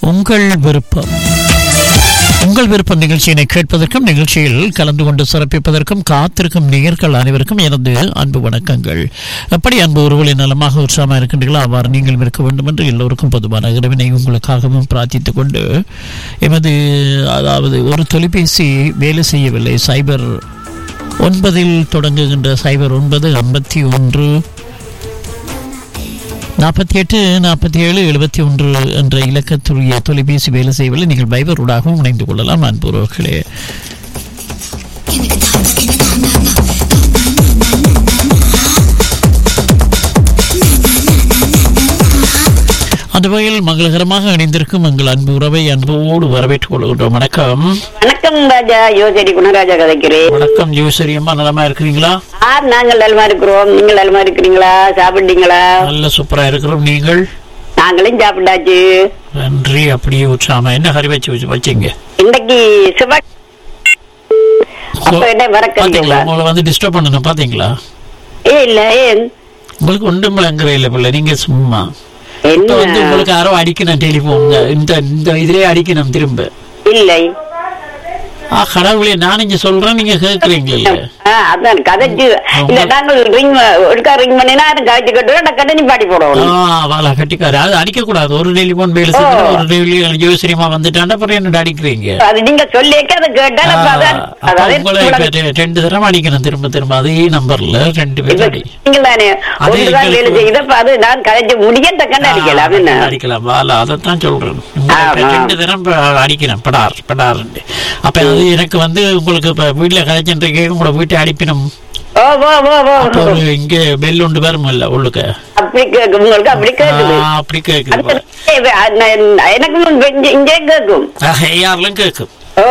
உங்கள் விருப்பம் உங்கள் விருப்பம் நிகழ்ச்சியினை கேட்பதற்கும் நிகழ்ச்சியில் கலந்து கொண்டு சிறப்பிப்பதற்கும் காத்திருக்கும் நேயர்கள் அனைவருக்கும் எனது அன்பு வணக்கங்கள் எப்படி அன்பு உறவுகளின் நலமாக உற்சாகமாக இருக்கின்றீர்களோ அவ்வாறு நீங்களும் இருக்க வேண்டும் என்று எல்லோருக்கும் பொதுவான இறைவனை உங்களுக்காகவும் பிரார்த்தித்துக் கொண்டு எமது அதாவது ஒரு தொலைபேசி வேலை செய்யவில்லை சைபர் ஒன்பதில் தொடங்குகின்ற சைபர் ஒன்பது ஐம்பத்தி ஒன்று நாற்பத்தி எட்டு நாற்பத்தி ஏழு எழுபத்தி ஒன்று என்ற இலக்கத்துடைய தொலைபேசி வேலை செய்வதில் நீங்கள் பைபரோடாகவும் இணைந்து கொள்ளலாம் அன்புறவர்களே அந்த வகையில் மங்களகரமாக இணைந்திருக்கும் எங்கள் அன்பு உறவை அன்போடு வரவேற்றுக் கொள்கின்றோம் வணக்கம் வணக்கம் ராஜா யோசரி குணராஜா கதைக்கிறேன் வணக்கம் ஜோசரி அம்மா நலமா இருக்கிறீங்களா ஆ நாங்கள் நலமா இருக்கிறோம் நீங்கள் நலமா இருக்கிறீங்களா சாப்பிட்டீங்களா நல்ல சூப்பரா இருக்கிறோம் நீங்கள் நாங்களும் சாப்பிட்டாச்சு நன்றி அப்படியே உற்சாகமா என்ன கறி வச்சு வச்சு வச்சீங்க இன்னைக்கு சிவ அப்ப என்ன பாத்தீங்களா மறக்கறீங்களா உங்களை வந்து டிஸ்டர்ப் பண்ணணும் பாத்தீங்களா ஏ இல்ல ஏன் உங்களுக்கு ஒன்றும் விளங்குற இல்லை பிள்ளை நீங்க சும்மா இப்ப வந்து என்ன உங்களுக்கு யாரோ அடிக்கணும் டெலிபோன் இந்த இந்த இதுலயே அடிக்கணும் திரும்ப இல்லை ஆ கடவுளே நான் இங்க சொல்றேன் நீங்க கேக்குறீங்களே ஆ, அதான் கதைச்சு இல்ல நாங்கள் ரிங் ஒருக்கா ரிங் பண்ணினா கதைச்சு கட்டுவோம் டக்கடை நிப்பாட்டி போடணும் வாழா கட்டிக்காரு அது அடிக்க கூடாது ஒரு டெலிபோன் வேலை செஞ்சு ஒரு டெய்லி ஜோசிரியமா வந்துட்டாண்டா அப்புறம் என்ன அடிக்கிறீங்க அது நீங்க சொல்லியக்க அதை கேட்டா ஆ, அப்ப அதான் அப்ப அதாவது உங்களை இப்ப ரெ- ரெண்டு தடவை அடிக்கணும் திரும்ப திரும்ப அதே நம்பர்ல ரெண்டு பேர் அடி நீங்கள் தானே அதே ஒன்றுதான் வேலை எங்களுக்கு- செய்யுது அது நான் கதைச்சு முடிய டக்கண்டு அடிக்கலாம் என்ன அடிக்கலாம் வாழா அதைத்தான் சொல்றேன் உங்களை இப்ப ஆமா. ரெண்டு தரம் ப- அடிக்கிறேன் படார் படார்ண்டு அப்ப அது எனக்கு வந்து உங்களுக்கு இப்ப வீட்டுல கதைச்சுட்டு உங்களை வீட்டை அடிப்பினும் ஓ ஓ ஓ ஓ அப்ப ஒரு இங்க பெல் ஒன்று வருமில்ல உள்ளுக்க அப்படி கேக்கும் உங்களுக்கு அப்படி கேக்குது ஆ, அப்படி கேக்குது அது எனக்கு இங்க- இங்கே கேக்கும் யாரெல்லாம் கேக்கும் ஓ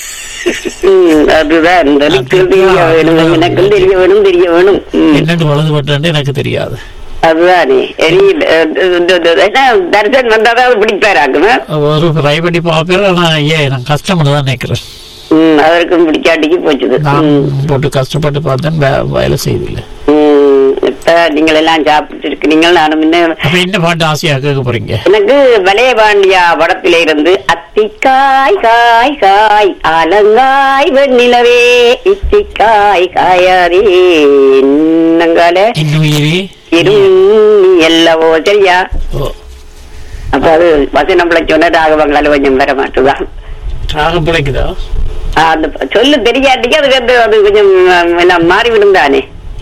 ம், அதுதான் இந்த எனக்கு தெரிய வேணும் எனக்கு தெரிய வேணும் தெரிய வேணும் ம், என்னன்னு வலது பட்டாண்டு எனக்கு தெரியாது அதுதானே எரி என்ன தரிசன் வந்தாதான் பிடிப்பாராக்குமே ஒரு ட்ரை பண்ணி பார்ப்பேன் ஆனா ஏன் நான் கஷ்டம்னு தான் நினைக்கிறேன் ம் அதற்கும் பிடிக்காட்டிக்கு போச்சுது நான் ம், போட்டு கஷ்டப்பட்டு பார்த்தேன் வே- வேலை செய்தில்லை ம், இப்ப நீங்கள் எல்லாம் சாப்பிட்டு இருக்கிறீங்க நானும் முன்ன அப்ப என்ன பாட்டு ஆசையா கேட்க போறீங்க எனக்கு வலையபாண்டியா படத்தில இருந்து அத்திக்காய் காய் காய் ஆலங்காய் வெண்ணிலவே இத்திக்காய் காயாரே என்னங்கால இன்னும் இரு இரும் எல்லவோ சரியா ஓ அப்ப அது வசனம் பிள்ளை சொன்ன ராகவங்களால கொஞ்சம் வர மாட்டுதான் ராகம் பிழைக்குதா அந்த சொல்லு தெரியாட்டிக்கு அதுக்கு வந்து அது கொஞ்சம் எல்லாம் மாறி விடுந்தானே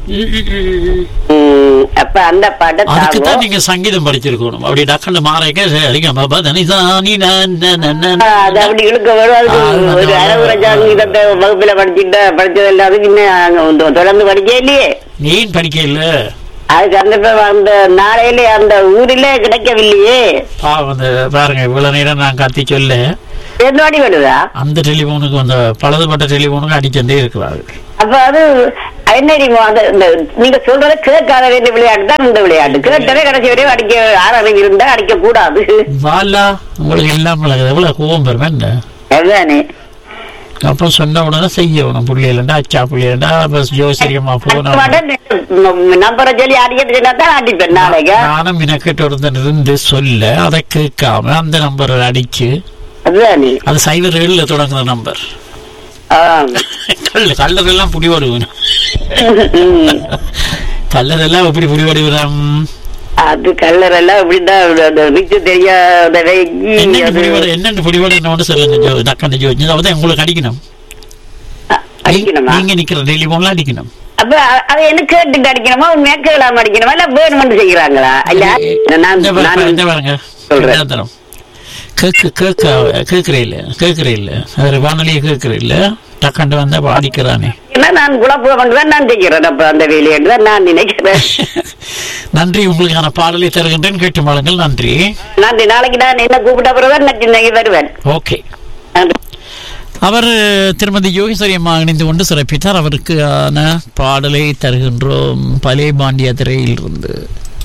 ம், அப்ப அந்த அதுக்கு தான் படத்தாகும் நீங்க சங்கீதம் படிச்சிருக்கணும் அப்படி டக்குன்னு மாறைக்க சரிங்க பாபா தனிசா நீ நான் நான் நான் நான் ஆ, அது அப்படி இழுக்க வரும் அதுக்கு ஆ, அது ஒரு நல்லா அறவுரை ஜாங்கீதத்தை வகுப்புல படிச்சுட்டு படிச்சது இல்ல அதுக்கு இன்னும் தொ- தொடர்ந்து படிக்கவே இல்லையே நீ படிக்க இல்ல அதுக்கு அந்த ப- அந்த நாளையில அந்த ஊரிலே கிடைக்கவில்லையே பாவம் அந்த பாருங்க இவ்வளவு நேரம் நான் கத்தி சொல்ல என்னோடி வருதா அந்த டெலிபோனுக்கு அந்த பழுதுபட்ட டெலிபோனுக்கு அடிச்சண்டே இருக்கிறாரு அப்ப அது என்ன தெரியுமோ அந்த இந்த நீங்க சொல்றத கேட்காத வேண்டிய விளையாட்டு தான் இந்த விளையாட்டு கேட்டதே கடைசி வரையும் அடிக்க ஆறாவது இருந்தா அடிக்க கூடாது வாலா உங்களுக்கு எல்லாம் பழகுது எவ்வளவு கோவம் பெறுமே என்ன அதுதானே அப்புறம் சொன்ன உடனே செய்யணும் புள்ளியலண்டா அச்சா புள்ளியலண்டா பஸ் ஜோசிரியமா போனா நம்பரை சொல்லி அடிக்கிறது சொன்னா தான் அடிப்பேன் நாளைக்கு நானும் மினக்கிட்ட ஒருத்தன் இருந்து சொல்ல அதை கேட்காம அந்த நம்பரை அடிச்சு அதுதானே அது சைபர் ஏழுல தொடங்குற நம்பர் ஆ. கல்லு கல்லர் எல்லாம் புடி ஓடுவேன் ம். கல்லர் எல்லாம் எப்படி புடி ஓடுவேன் அது கல்லர் எல்லாம் இப்படிதான் அந்த விச்சு தெரியாத வைக்கி என்னென்ன அது புடிவோடு என்னென்ன புடிவோடு என்ன சொல்லுங்க ஜோ டக்கண்ட ஜோ அதான் உங்களுக்கு அடிக்கணும் அ- அடிக்கணுமா நீங்க நிக்கிற டெலிபோன்ல அடிக்கணும் அப்ப அ- அது என்ன கேட்டுட்டு அடிக்கணுமா உண்மையா கேளாம அடிக்கணுமா இல்ல வேணும்னு செய்யறாங்களா இல்ல நான் இந்த பாரு- நான் இந்த பாருங்க சொல்றேன். இந்த தரம். கேக்கு கேட்க கேட்கறே இல்ல கேட்கறே இல்ல அது வானொலியை கேட்கறே இல்ல டக்காண்டு வந்தா அப்ப அடிக்கிறானே என்ன நான் குழப்பம் கொண்டுதான் நான் செய்கிறேன் அப்ப அந்த வேலையை தான் நான் நினைக்கிறேன் நன்றி உங்களுக்கான பாடலை தருகின்றேன் கேட்டு மாளுங்கள் நன்றி நன்றி நாளைக்கு நான் என்ன கூப்பிட்ட பிறகு நான் சின்ன வருவேன் ஓகே நன்றி. அவர் திருமதி யோகேஸ்வரி அம்மா இணைந்து கொண்டு சிறப்பித்தார் அவருக்கான பாடலை தருகின்றோம் பலே பாண்டிய திரையில் இருந்து